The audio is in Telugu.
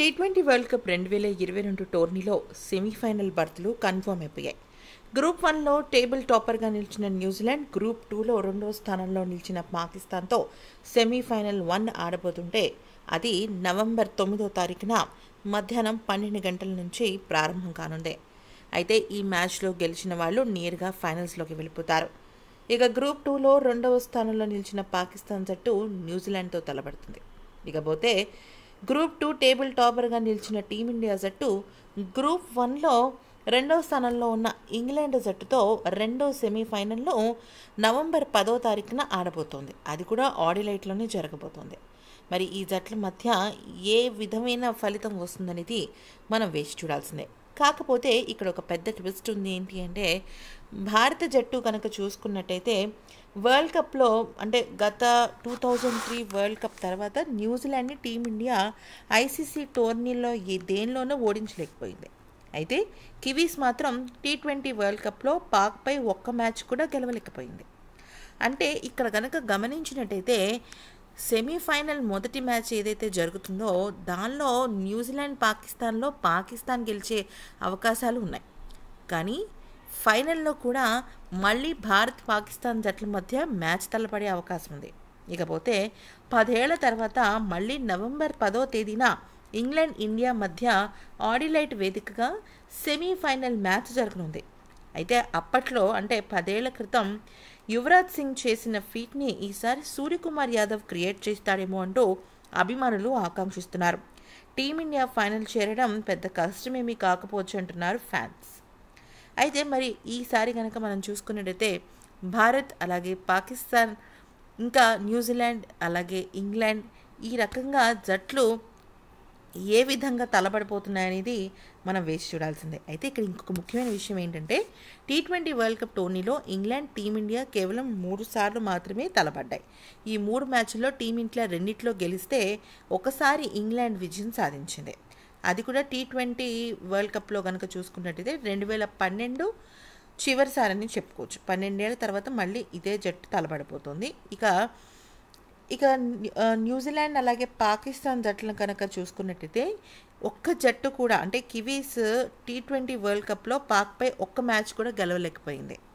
టీ ట్వంటీ వరల్డ్ కప్ రెండు వేల ఇరవై రెండు టోర్నీలో సెమీఫైనల్ బర్త్లు కన్ఫర్మ్ అయిపోయాయి గ్రూప్ వన్లో టేబుల్ టాపర్గా నిలిచిన న్యూజిలాండ్ గ్రూప్ టూలో రెండవ స్థానంలో నిలిచిన పాకిస్తాన్తో సెమీఫైనల్ వన్ ఆడబోతుంటే అది నవంబర్ తొమ్మిదో తారీఖున మధ్యాహ్నం పన్నెండు గంటల నుంచి ప్రారంభం కానుంది అయితే ఈ మ్యాచ్లో గెలిచిన వాళ్ళు నేరుగా ఫైనల్స్లోకి వెళ్ళిపోతారు ఇక గ్రూప్ టూలో రెండవ స్థానంలో నిలిచిన పాకిస్తాన్ జట్టు న్యూజిలాండ్తో తలపడుతుంది ఇకపోతే గ్రూప్ టూ టేబుల్ టాపర్గా నిలిచిన టీమిండియా జట్టు గ్రూప్ వన్లో రెండవ స్థానంలో ఉన్న ఇంగ్లాండ్ జట్టుతో రెండో సెమీఫైనల్లో నవంబర్ పదో తారీఖున ఆడబోతోంది అది కూడా ఆడిలైట్లోనే జరగబోతోంది మరి ఈ జట్ల మధ్య ఏ విధమైన ఫలితం వస్తుందనేది మనం వేచి చూడాల్సిందే కాకపోతే ఇక్కడ ఒక పెద్ద ట్విస్ట్ ఉంది ఏంటి అంటే భారత జట్టు కనుక చూసుకున్నట్టయితే వరల్డ్ కప్లో అంటే గత two thousand three world cup తర్వాత న్యూజిలాండ్ని టీమిండియా ఐసీసీ టోర్నీలో ఏ దేనిలోనూ ఓడించలేకపోయింది అయితే కివీస్ మాత్రం టీ ట్వంటీ వరల్డ్ కప్లో పాక్పై ఒక్క మ్యాచ్ కూడా గెలవలేకపోయింది అంటే ఇక్కడ కనుక గమనించినట్టయితే సెమీఫైనల్ మొదటి మ్యాచ్ ఏదైతే జరుగుతుందో దానిలో న్యూజిలాండ్ పాకిస్తాన్లో పాకిస్తాన్ గెలిచే అవకాశాలు ఉన్నాయి కానీ ఫైనల్లో కూడా మళ్ళీ భారత్ పాకిస్తాన్ జట్ల మధ్య మ్యాచ్ తలపడే అవకాశం ఉంది ఇకపోతే పదేళ్ల తర్వాత మళ్ళీ నవంబర్ పదో తేదీన ఇంగ్లాండ్ ఇండియా మధ్య ఆడిలైట్ వేదికగా సెమీఫైనల్ మ్యాచ్ జరగనుంది అయితే అప్పట్లో అంటే పదేళ్ల క్రితం యువరాజ్ సింగ్ చేసిన ఫీట్ని ఈసారి సూర్యకుమార్ యాదవ్ క్రియేట్ చేస్తాడేమో అంటూ అభిమానులు ఆకాంక్షిస్తున్నారు టీమిండియా ఫైనల్ చేరడం పెద్ద కష్టమేమీ కాకపోవచ్చు అంటున్నారు ఫ్యాన్స్ అయితే మరి ఈసారి కనుక మనం చూసుకున్నట్టయితే భారత్ అలాగే పాకిస్తాన్ ఇంకా న్యూజిలాండ్ అలాగే ఇంగ్లాండ్ ఈ రకంగా జట్లు ఏ విధంగా తలపడిపోతున్నాయనేది మనం వేసి చూడాల్సిందే అయితే ఇక్కడ ఇంకొక ముఖ్యమైన విషయం ఏంటంటే టీ ట్వంటీ వరల్డ్ కప్ టోర్నీలో ఇంగ్లాండ్ టీమిండియా కేవలం మూడు సార్లు మాత్రమే తలపడ్డాయి ఈ మూడు మ్యాచ్ల్లో టీమిండియా రెండిట్లో గెలిస్తే ఒకసారి ఇంగ్లాండ్ విజయం సాధించింది అది కూడా టీ ట్వంటీ వరల్డ్ కప్లో కనుక చూసుకున్నట్టయితే రెండు వేల పన్నెండు చివరిసారని చెప్పుకోవచ్చు పన్నెండేళ్ల తర్వాత మళ్ళీ ఇదే జట్టు తలపడిపోతుంది ఇక ఇక న్యూజిలాండ్ అలాగే పాకిస్తాన్ జట్లను కనుక చూసుకున్నట్టయితే ఒక్క జట్టు కూడా అంటే కివీస్ టీ ట్వంటీ వరల్డ్ కప్లో పాక్పై ఒక్క మ్యాచ్ కూడా గెలవలేకపోయింది